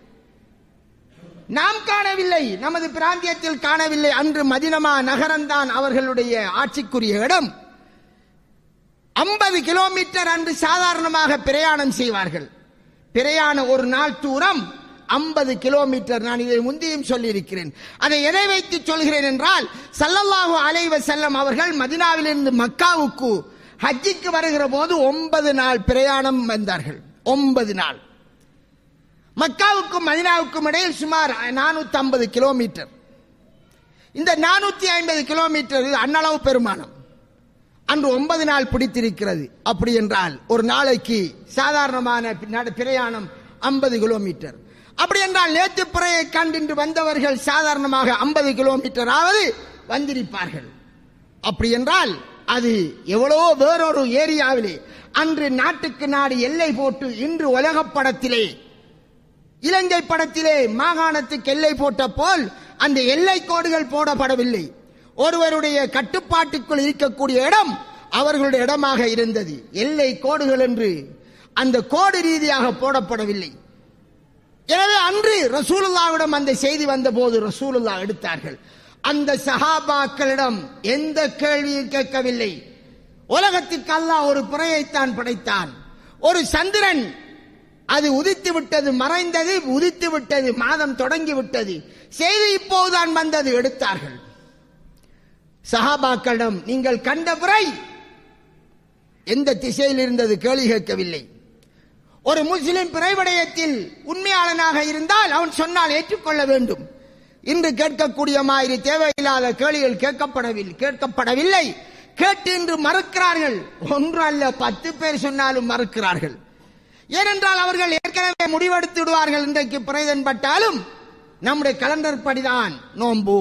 Speaker 2: நாம் காணவில்லை நமது பிராந்தியத்தில் காணவில்லை அன்று மதினமா நகரம்தான் அவர்களுடைய ஆட்சிக்குரிய இடம் ஐம்பது கிலோமீட்டர் அன்று சாதாரணமாக பிரயாணம் செய்வார்கள் பிரயாண ஒரு நாள் தூரம் ஐம்பது கிலோமீட்டர் நான் இதை முந்தியும் சொல்லியிருக்கிறேன் அதை எதை வைத்து சொல்கிறேன் என்றால் சல்லல்லாஹு அலைவ செல்லம் அவர்கள் மதினாவிலிருந்து மக்காவுக்கு ஹஜ்ஜிக்கு வருகிற போது ஒன்பது நாள் பிரயாணம் வந்தார்கள் ஒன்பது நாள் மக்காவுக்கும் மதினாவுக்கும் இடையில் சுமார் நானூத்தி ஐம்பது கிலோமீட்டர் இந்த நானூத்தி ஐம்பது கிலோமீட்டர் அன்னளவு பெருமானம் அன்று ஒன்பது நாள் பிடித்திருக்கிறது அப்படி என்றால் ஒரு நாளைக்கு சாதாரணமான நட- பிரயாணம் ஐம்பது கிலோமீட்டர் அப்படி என்றால் நேற்று பிறையை கண்டின்று வந்தவர்கள் சாதாரணமாக ஐம்பது கிலோமீட்டர் ஆவது வந்திருப்பார்கள் அப்படி என்றால் அது எவ்வளவோ வேறொரு ஏரியாவிலே அன்று நாட்டுக்கு நாடு எல்லை போட்டு இன்று உலகப் படத்திலே இலங்கை படத்திலே மாகாணத்துக்கு எல்லை போட்ட போல் அந்த எல்லை கோடுகள் போடப்படவில்லை ஒருவருடைய கட்டுப்பாட்டுக்குள் இருக்கக்கூடிய இடம் அவர்களுடைய இடமாக இருந்தது எல்லை கோடுகள் என்று அந்த கோடு ரீதியாக போடப்படவில்லை எனவே அன்று ரசூலுல்லாவிடம் அந்த செய்தி வந்த போது ரசூலுல்லா எடுத்தார்கள் அந்த சஹாபாக்களிடம் எந்த கேள்வியும் கேட்கவில்லை உலகத்திற்கு அல்லாஹ் ஒரு பிறையைத்தான் படைத்தான் ஒரு சந்திரன் அது உதித்து விட்டது மறைந்தது உதித்து விட்டது மாதம் தொடங்கி விட்டது செய்தி இப்போதுதான் வந்தது எடுத்தார்கள் சஹாபாக்களிடம் நீங்கள் கண்ட பிறை எந்த திசையில் இருந்தது கேள்வி கேட்கவில்லை ஒரு முஸ்லிம் பிறைவடயத்தில் உண்மையாளனாக இருந்தால் அவன் சொன்னால் ஏற்றுக்கொள்ள வேண்டும் இன்று கேட்கக்கூடிய மாதிரி தேவையில்லாத கேள்விகள் கேட்கப்படவில்லை கேட்கப்படவில்லை கேட்டு இன்று மறுக்கிறார்கள் ஒன்று அல்ல பத்து பேர் சொன்னாலும் மறுக்கிறார்கள் ஏனென்றால் அவர்கள் ஏற்கனவே முடிவெடுத்து விடுவார்கள் இன்றைக்கு பிறைதன்பட்டாலும் நம்முடைய கலண்டர் படிதான் நோன்பு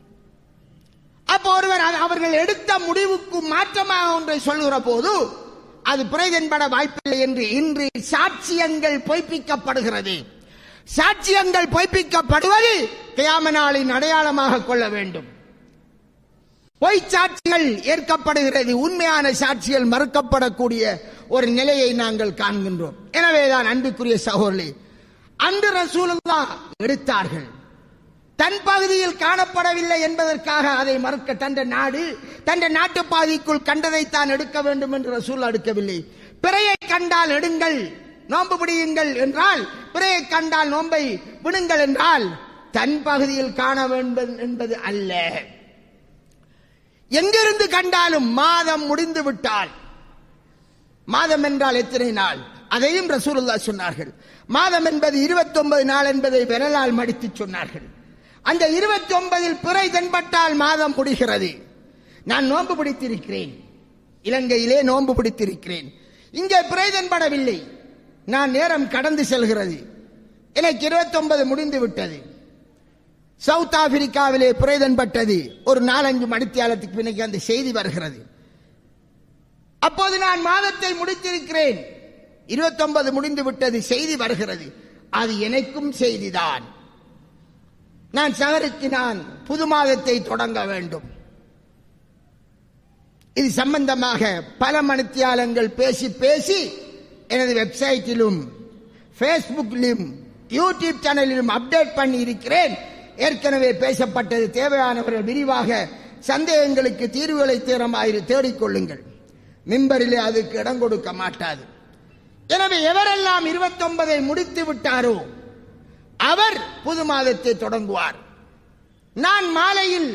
Speaker 2: அப்போ ஒருவர் அது அவர்கள் எடுத்த முடிவுக்கு மாற்றமாக ஒன்றை சொல்லுகிற போது அது பிறைதன்பட வாய்ப்பில்லை என்று இன்று சாட்சியங்கள் பொய்ப்பிக்கப்படுகிறது சாட்சியங்கள் பொய்ப்பிக்கப்படுவது கியாம நாளின் அடையாளமாக கொள்ள வேண்டும் பொய் சாட்சிகள் ஏற்கப்படுகிறது உண்மையான சாட்சிகள் மறுக்கப்படக்கூடிய ஒரு நிலையை நாங்கள் காண்கின்றோம் எனவேதான் அன்புக்குரிய சகோதரி அன்று ரசூலுல்லா எடுத்தார்கள் தன் பகுதியில் காணப்படவில்லை என்பதற்காக அதை மறுக்க தந்த நாடு தந்த நாட்டு பாதிக்குள் கண்டதை தான் எடுக்க வேண்டும் என்று ரசூல் எடுக்கவில்லை பிறையை கண்டால் எடுங்கள் நோன்பு பிடியுங்கள் என்றால் பிறையை கண்டால் நோன்பை விடுங்கள் என்றால் தன் பகுதியில் காண வேண்டும் என்பது அல்ல எங்கிருந்து கண்டாலும் மாதம் முடிந்து விட்டால் மாதம் என்றால் எத்தனை நாள் அதையும் ரசூலுல்லா சொன்னார்கள் மாதம் என்பது இருபத்தி ஒன்பது நாள் என்பதை விரலால் மடித்து சொன்னார்கள் அந்த இருபத்தி ஒன்பதில் பிறை தென்பட்டால் மாதம் முடிகிறது நான் நோன்பு பிடித்திருக்கிறேன் இலங்கையிலே நோன்பு பிடித்திருக்கிறேன் இங்கே பிறை தென்படவில்லை நான் நேரம் கடந்து செல்கிறது எனக்கு இருபத்தி ஒன்பது முடிந்து விட்டது சவுத் ஆப்பிரிக்காவிலே பிறை தென்பட்டது ஒரு நாலஞ்சு மணித்தியாலத்துக்கு பின்னைக்கு அந்த செய்தி வருகிறது அப்போது நான் மாதத்தை முடித்திருக்கிறேன் இருபத்தொன்பது முடிந்து விட்டது செய்தி வருகிறது அது எனக்கும் செய்திதான் நான் சகருக்கு நான் புது மாதத்தை தொடங்க வேண்டும் இது சம்பந்தமாக பல மணித்தியாலங்கள் பேசி பேசி எனது வெப்சைட்டிலும் ஃபேஸ்புக்கிலும் யூடியூப் சேனலிலும் அப்டேட் பண்ணி இருக்கிறேன் ஏற்கனவே பேசப்பட்டது தேவையானவர்கள் விரிவாக சந்தேகங்களுக்கு தீர்வுகளை தேரமாயிரு தேடிக்கொள்ளுங்கள் மிம்பரிலே அதுக்கு இடம் கொடுக்க மாட்டாது எனவே எவரெல்லாம் இருபத்தொன்பதை முடித்து விட்டாரோ அவர் புது மாதத்தை தொடங்குவார் நான் மாலையில்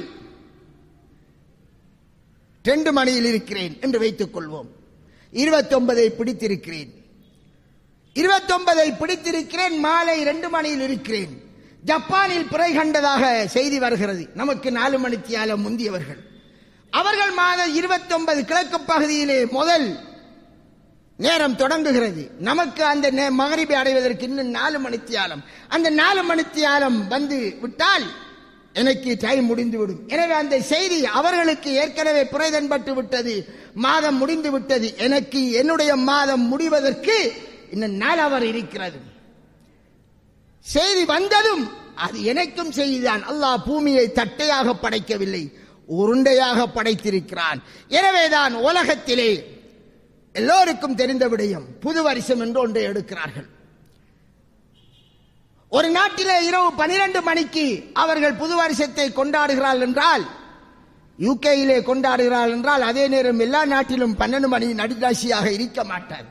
Speaker 2: ரெண்டு மணியில் இருக்கிறேன் என்று வைத்துக் கொள்வோம் இருபத்தொன்பதை பிடித்திருக்கிறேன் இருபத்தொன்பதை பிடித்திருக்கிறேன் மாலை ரெண்டு மணியில் இருக்கிறேன் ஜப்பானில் பிறை கண்டதாக செய்தி வருகிறது நமக்கு நாலு மணித்தியாலம் முந்தியவர்கள் அவர்கள் மாதம் இருபத்தொன்பது கிழக்கு பகுதியிலே முதல் நேரம் தொடங்குகிறது நமக்கு அந்த நே- மகரிபை அடைவதற்கு இன்னும் நாலு மணித்தியாலம் அந்த நாலு மணித்தியாலம் வந்து விட்டால் எனக்கு டைம் முடிந்துவிடும் எனவே அந்த செய்தி அவர்களுக்கு ஏற்கனவே புரைதன்பட்டு விட்டது மாதம் முடிந்து விட்டது எனக்கு என்னுடைய மாதம் முடிவதற்கு இன்னும் நாள் அவர் இருக்கிறது செய்தி வந்ததும் அது எனக்கும் செய்திதான் அல்லாஹ் பூமியை தட்டையாக படைக்கவில்லை உருண்டையாக படைத்திருக்கிறான் எனவேதான் உலகத்திலே எல்லோருக்கும் தெரிந்த விடயம் புது வருஷம் என்று ஒன்றை எடுக்கிறார்கள் ஒரு நாட்டிலே இரவு பனிரெண்டு மணிக்கு அவர்கள் புது வருஷத்தை கொண்டாடுகிறார்கள் என்றால் யூகேயிலே கொண்டாடுகிறார்கள் என்றால் அதே நேரம் எல்லா நாட்டிலும் பன்னெண்டு மணி நடுராசியாக இருக்க மாட்டார்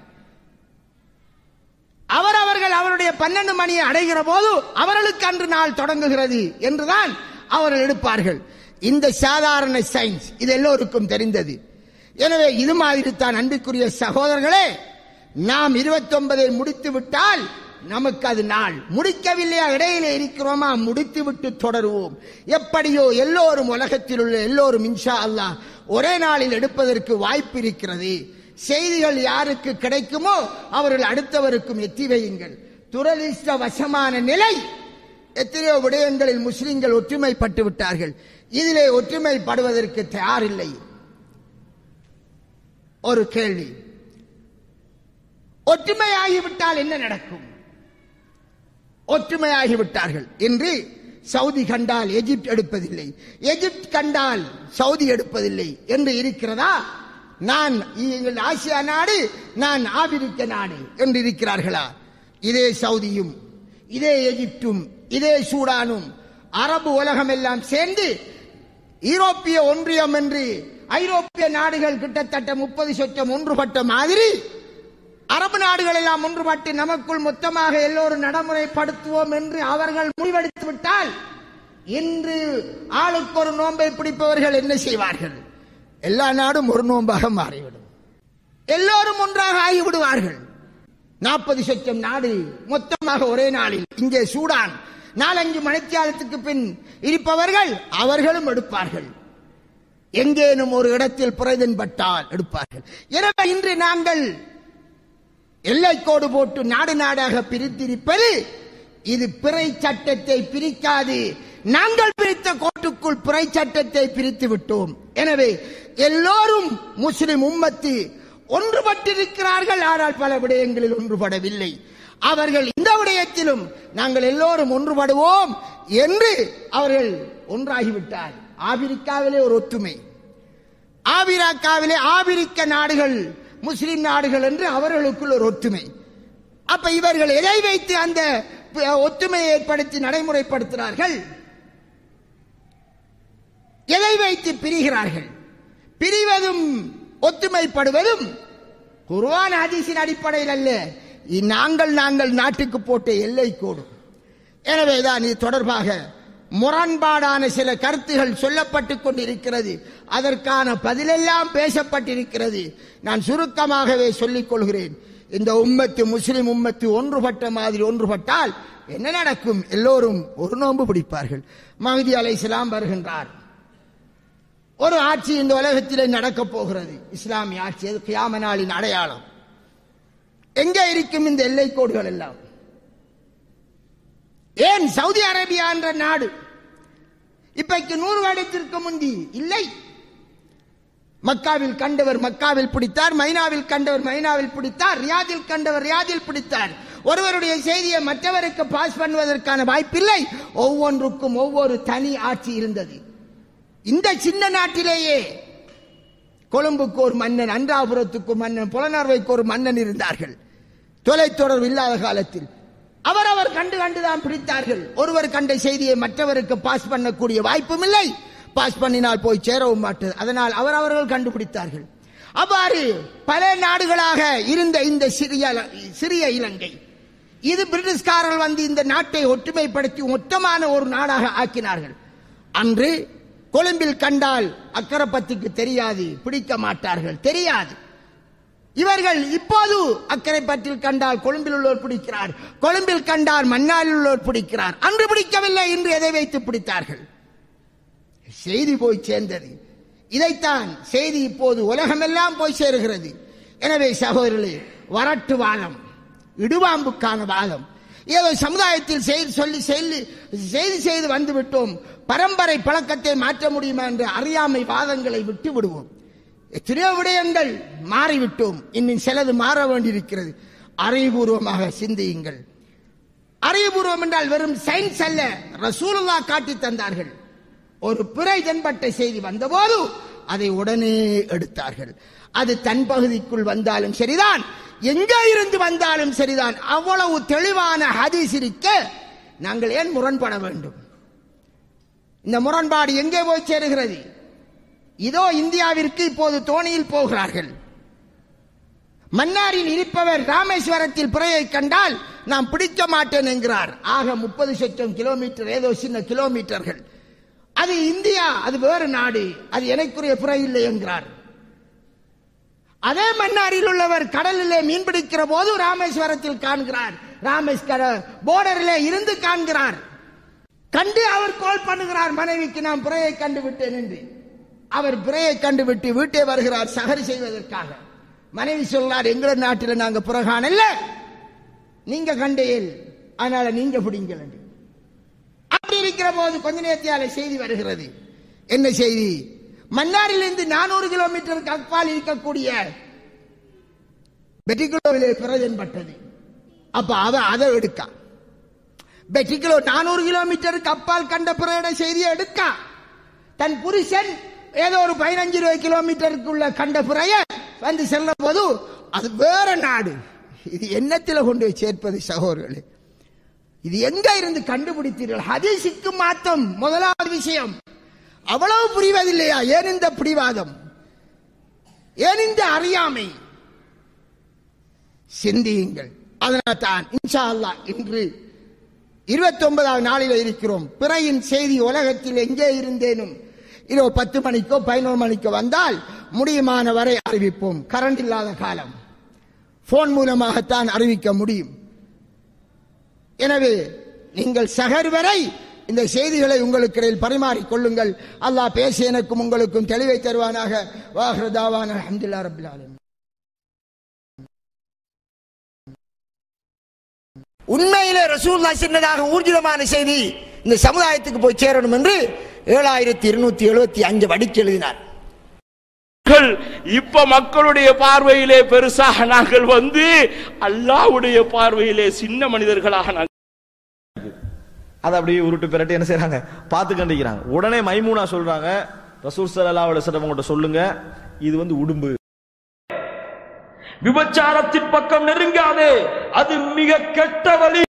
Speaker 2: அவரவர்கள் அவருடைய பன்னெண்டு மணியை அடைகிற போது அவர்களுக்கு அன்று நாள் தொடங்குகிறது என்றுதான் அவர்கள் எடுப்பார்கள் இந்த சாதாரண சயின்ஸ் இது எல்லோருக்கும் தெரிந்தது எனவே இது மாதிரி தான் அன்புக்குரிய சகோதரர்களே நாம் இருபத்தொன்பதை முடித்து விட்டால் நமக்கு அது நாள் முடிக்கவில்லையா இடையிலே இருக்கிறோமா முடித்து விட்டு தொடருவோம் எப்படியோ எல்லோரும் உலகத்தில் உள்ள எல்லோரும் இன்ஷா அல்லாஹ் ஒரே நாளில் எடுப்பதற்கு வாய்ப்பு இருக்கிறது செய்திகள் யாருக்கு கிடைக்குமோ அவர்கள் அடுத்தவருக்கும் எத்தி வையுங்கள் துரதிர்ஷ்ட வசமான நிலை எத்தனையோ விடயங்களில் முஸ்லிம்கள் ஒற்றுமைப்பட்டு விட்டார்கள் இதிலே ஒற்றுமைப்படுவதற்கு தயாரில்லை ஒரு கேள்வி ஒற்றுமையாகிவிட்டால் என்ன நடக்கும் ஒற்றுமையாகிவிட்டார்கள் என்று சவுதி கண்டால் எகிப்து எடுப்பதில்லை எகிப்து கண்டால் சவுதி எடுப்பதில்லை என்று இருக்கிறதா நான் எங்கள் ஆசியா நாடு நான் ஆபிரிக்க நாடு என்று இருக்கிறார்களா இதே சவுதியும் இதே எகிப்தும் இதே சூடானும் அரபு உலகம் எல்லாம் சேர்ந்து யூரோப்பிய ஒன்றியம் என்று ஐரோப்பிய நாடுகள் கிட்டத்தட்ட முப்பது சொச்சம் ஒன்றுபட்ட மாதிரி அரபு நாடுகள் எல்லாம் ஒன்றுபட்டு நமக்குள் மொத்தமாக எல்லோரும் நடைமுறைப்படுத்துவோம் என்று அவர்கள் முடிவெடுத்து விட்டால் இன்று ஆளுக்கு ஒரு நோன்பை பிடிப்பவர்கள் என்ன செய்வார்கள் எல்லா நாடும் ஒரு நோன்பாக மாறிவிடும் எல்லோரும் ஒன்றாக ஆகிவிடுவார்கள் நாற்பது சொச்சம் நாடு மொத்தமாக ஒரே நாளில் இங்கே சூடான் நாலஞ்சு மணித்தியாலத்துக்கு பின் இருப்பவர்கள் அவர்களும் எடுப்பார்கள் எங்கேனும் ஒரு இடத்தில் புரைதன்பட்டால் எடுப்பார்கள் எனவே இன்று நாங்கள் எல்லைக்கோடு போட்டு நாடு நாடாக பிரித்திருப்பது இது பிறை சட்டத்தை பிரிக்காது நாங்கள் பிரித்த கோட்டுக்குள் பிறை சட்டத்தை பிரித்து விட்டோம் எனவே எல்லோரும் முஸ்லிம் உம்மத்து ஒன்றுபட்டிருக்கிறார்கள் ஆனால் பல விடயங்களில் ஒன்றுபடவில்லை அவர்கள் இந்த விடயத்திலும் நாங்கள் எல்லோரும் ஒன்றுபடுவோம் என்று அவர்கள் ஒன்றாகிவிட்டார் ஆபிரிக்காவிலே ஒரு ஒற்றுமை ஆபிரிக்காவிலே ஆபிரிக்க நாடுகள் முஸ்லிம் நாடுகள் என்று அவர்களுக்குள் ஒரு ஒற்றுமை அப்ப இவர்கள் எதை வைத்து அந்த ஒற்றுமையை ஏற்படுத்தி நடைமுறைப்படுத்துகிறார்கள் எதை வைத்து பிரிகிறார்கள் பிரிவதும் ஒத்துமைப்படுவதும் குர்ஆன் ஹதீஸின் அடிப்படையில் அல்ல இ- நாங்கள் நாங்கள் நாட்டுக்கு போட்ட எல்லை கோடு எனவேதான் இது தொடர்பாக முரண்பாடான சில கருத்துகள் சொல்லப்பட்டுக் கொண்டிருக்கிறது அதற்கான பதிலெல்லாம் பேசப்பட்டிருக்கிறது நான் சுருக்கமாகவே சொல்லிக் கொள்கிறேன் இந்த உம்மத்து முஸ்லிம் உம்மத்து ஒன்றுபட்ட மாதிரி ஒன்றுபட்டால் என்ன நடக்கும் எல்லோரும் ஒரு நோன்பு பிடிப்பார்கள் மஹதி அலைஹிஸ்ஸலாம் வருகின்றார் ஒரு ஆட்சி இந்த உலகத்திலே நடக்கப் போகிறது இஸ்லாமிய ஆட்சி அது கியாம நாளின் அடையாளம் எங்கே இருக்கும் இந்த எல்லை கோடுகள் எல்லாம் ஏன் சவுதி அரேபியா என்ற நாடு இப்பைக்கு நூறு வருடத்திற்கு முந்தி இல்லை மக்காவில் கண்டவர் மக்காவில் பிடித்தார் மைனாவில் கண்டவர் மைனாவில் பிடித்தார் ரியாதில் கண்டவர் ரியாதில் பிடித்தார் ஒருவருடைய செய்தியை மற்றவருக்கு பாஸ் பண்ணுவதற்கான வாய்ப்பில்லை ஒவ்வொன்றுக்கும் ஒவ்வொரு தனி ஆட்சி இருந்தது இந்த சின்ன நாட்டிலேயே கொழும்புக்கு ஒரு மன்னன் அன்றாபுரத்துக்கு ஒரு மன்னன் புலனர்வைக்கு ஒரு மன்னன் இருந்தார்கள் தொலைத்தொடர்பு இல்லாத காலத்தில் அவரவர் கண்டு கண்டுதான் பிடித்தார்கள் ஒருவர் கண்ட செய்தியை மற்றவருக்கு பாஸ் பண்ணக்கூடிய வாய்ப்பும் இல்லை பாஸ் பண்ணினால் போய் சேரவும் மாட்டது அதனால் அவரவர்கள் கண்டுபிடித்தார்கள் அவ்வாறு பல நாடுகளாக இருந்த இந்த சிறிய சிறிய இலங்கை இது பிரிட்டிஷ்காரர்கள் வந்து இந்த நாட்டை ஒற்றுமைப்படுத்தி மொத்தமான ஒரு நாடாக ஆக்கினார்கள் அன்று கொழும்பில் கண்டால் அக்கரப்பத்துக்கு தெரியாது பிடிக்க மாட்டார்கள் தெரியாது இவர்கள் இப்போது அக்கரைப்பற்றில் கண்டால் கொழும்பில் உள்ளோர் பிடிக்கிறார் கொழும்பில் கண்டால் மன்னாரில் உள்ளோர் பிடிக்கிறார் அன்று பிடிக்கவில்லை இன்று எதை வைத்து பிடித்தார்கள் செய்தி போய் சேர்ந்தது இதைத்தான் செய்தி இப்போது உலகமெல்லாம் போய் சேருகிறது எனவே சகோதரர்களே வரட்டு வாதம் இடுவாம்புக்கான வாதம் ஏதோ சமுதாயத்தில் செய்தி சொல்லி செய்தி செய்தி செய்து வந்து விட்டோம் பரம்பரை பழக்கத்தை மாற்ற முடியுமா என்ற அறியாமை வாதங்களை விட்டு விடுவோம் எத்தனையோ விடயங்கள் மாறிவிட்டோம் இன்னும் சிலது மாற வேண்டியிருக்கிறது அறிவுபூர்வமாக சிந்தியுங்கள் அறிவுபூர்வம் என்றால் வெறும் சயின்ஸ் அல்ல ரசூலுல்லா காட்டி தந்தார்கள் ஒரு பிறை தென்பட்ட செய்தி வந்தபோது அதை உடனே எடுத்தார்கள் அது தன் பகுதிக்குள் வந்தாலும் சரிதான் எங்கே இருந்து வந்தாலும் சரிதான் அவ்வளவு தெளிவான ஹதீஸ் இருக்க நாங்கள் ஏன் முரண்பட வேண்டும் இந்த முரண்பாடு எங்கே போய் சேருகிறது இதோ இந்தியாவிற்கு இப்போது தோணியில் போகிறார்கள் மன்னாரில் இருப்பவர் ராமேஸ்வரத்தில் பிறையை கண்டால் நாம் பிடிக்க மாட்டேன் என்கிறார் ஆக முப்பது லட்சம் கிலோமீட்டர் ஏதோ சின்ன கிலோமீட்டர்கள் அது இந்தியா அது வேறு நாடு அது எனக்குரிய பிறை இல்லை என்கிறார் அதே மன்னாரில் உள்ளவர் கடலிலே மீன் பிடிக்கிற போது ராமேஸ்வரத்தில் காண்கிறார் ராமேஸ்வர போர்டரிலே இருந்து காண்கிறார் கண்டு அவர் கால் பண்ணுகிறார் மனைவிக்கு நான் பிறையை கண்டு விட்டேன் என்று அவர் பிறையை கண்டுவிட்டு வீட்டே வருகிறார் சகரி செய்வதற்காக மனைவி சொல்றார் எங்கள நாட்டில் நாங்க புறகான இல்ல நீங்க கண்டேல் அதனால நீங்க பிடிங்கள் என்று அப்படி இருக்கிற போது கொஞ்ச நேரத்தியால செய்தி வருகிறது என்ன செய்தி மன்னாரிலிருந்து நானூறு கிலோமீட்டருக்கு அப்பால் இருக்கக்கூடிய பெட்டிகுலோவிலே பிறஜன்பட்டது அப்ப அவ அதை எடுக்க பெட்டிகுலோ நானூறு கிலோமீட்டருக்கு அப்பால் கண்ட பிறையோட செய்தியை எடுக்க தன் புருஷன் ஏதோ ஒரு பதினஞ்சு இருபது கிலோமீட்டருக்குள்ள கண்ட பிறைய வந்து செல்ல போது அது வேற நாடு இது என்னத்தில் கொண்டு போய் சேர்ப்பது சகோதரர்களே இது எங்க இருந்து கண்டுபிடித்தீர்கள் ஹதீஸுக்கு மாத்தம் முதலாவது விஷயம் அவ்வளவு புரிவதில்லையா ஏன் இந்த பிடிவாதம் ஏன் இந்த அறியாமை சிந்தியுங்கள் அதனால் தான் இன்ஷா அல்லாஹ் இன்று இருபத்தி ஒன்பதாவது நாளில் இருக்கிறோம் பிறையின் செய்தி உலகத்தில் எங்கே இருந்தேனும் இரவு பத்து மணிக்கோ பதினோரு மணிக்கோ வந்தால் முடியுமான வரை அறிவிப்போம் கரண்ட் இல்லாத காலம் போன் மூலமாகத்தான் அறிவிக்க முடியும் எனவே நீங்கள் சகர் வரை இந்த செய்திகளை உங்களுக்கு இடையில் பரிமாறிக் கொள்ளுங்கள் அல்லாஹ் பேசி எனக்கும் உங்களுக்கும் தெளிவை தருவானாக வாஹ்ரதாவான் அஹமதுல்லா ரபில் ஆலமீன் உண்மையிலே ரசூல்லா சின்னதாக ஊர்ஜிதமான செய்தி இந்த சமுதாயத்துக்கு போய் சேரணும் என்று ஏழாயிரத்தி இருநூத்தி எழுபத்தி அஞ்சு வடிக்கு எழுதினார்
Speaker 3: மக்கள் இப்ப மக்களுடைய பார்வையிலே பெருசாக நாங்கள் வந்து அல்லாஹ்வுடைய பார்வையிலே சின்ன மனிதர்களாக நாங்கள்
Speaker 4: அதை அப்படியே உருட்டு பிரட்டி என்ன செய்றாங்க பார்த்து கண்டிக்கிறாங்க உடனே மைமூனா சொல்றாங்க ரசூல் ஸல்லல்லாஹு அலைஹி வஸல்லம் உங்கள்ட்ட சொல்லுங்க இது வந்து உடும்பு
Speaker 3: விபச்சாரத்தின் பக்கம் நெருங்காதே அது மிக கெட்ட வழி